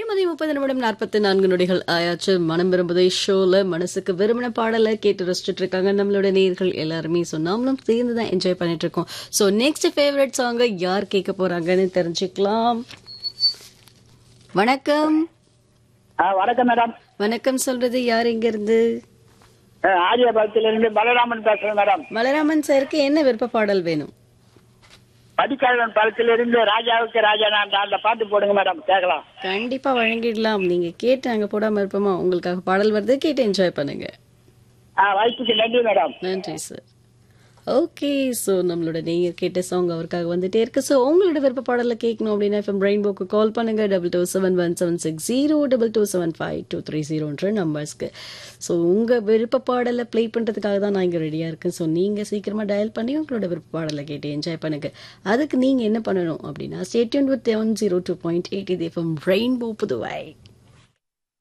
மதி முப்பது நிமிடம் நாற்பத்தி நான்கு நொடிகள் ஆயாச்சு மனம் விரும்புதை ஷோல மனசுக்கு விரும்பின பாடலை கேட்டு ரசிச்சுட்டு இருக்காங்க நம்மளோட நேர்கள் எல்லாருமே ஸோ நாமளும் சேர்ந்து தான் என்ஜாய் பண்ணிட்டு இருக்கோம் ஸோ நெக்ஸ்ட் ஃபேவரட் சாங்கை யார் கேட்க போறாங்கன்னு தெரிஞ்சுக்கலாம் வணக்கம் ஆ, வணக்கம் மேடம் வணக்கம் சொல்றது யார் இங்க இருந்து ஆரியபாளத்திலிருந்து பலராமன் பேசுறேன் மேடம் மலராமன் சாருக்கு என்ன விருப்ப பாடல் வேணும் படிக்காதவன் படத்திலிருந்து ராஜாவுக்கு ராஜா நான் தான் அந்த பாட்டு போடுங்க மேடம் கேட்கலாம் கண்டிப்பா வழங்கிடலாம் நீங்க கேட்டு அங்க போடாம இருப்போமா உங்களுக்காக பாடல் வருது கேட்டு என்ஜாய் பண்ணுங்க ஆ வாய்ப்புக்கு நன்றி மேடம் நன்றி சார் ஓகே ஸோ நம்மளோட நேயர் கேட்ட சாங் அவருக்காக வந்துட்டே இருக்கு ஸோ உங்களோட விருப்ப பாடலை கேட்கணும் அப்படின்னா இப்போ ரெயின்போக்கு கால் பண்ணுங்க double two seven one seven six zero double two seven five two three ஜீரோன்ற நம்பர்ஸ்க்கு ஸோ உங்கள் விருப்ப பாடலை ப்ளே பண்ணுறதுக்காக தான் நான் இங்கே ரெடியாக இருக்கேன் ஸோ நீங்கள் சீக்கிரமாக டயல் பண்ணி உங்களோட விருப்ப பாடலை கேட்டு என்ஜாய் பண்ணுங்க அதுக்கு நீங்கள் என்ன பண்ணணும் அப்படின்னா stay tuned with one zero two point eight இது எஃப்எம் ரெயின்போ புதுவை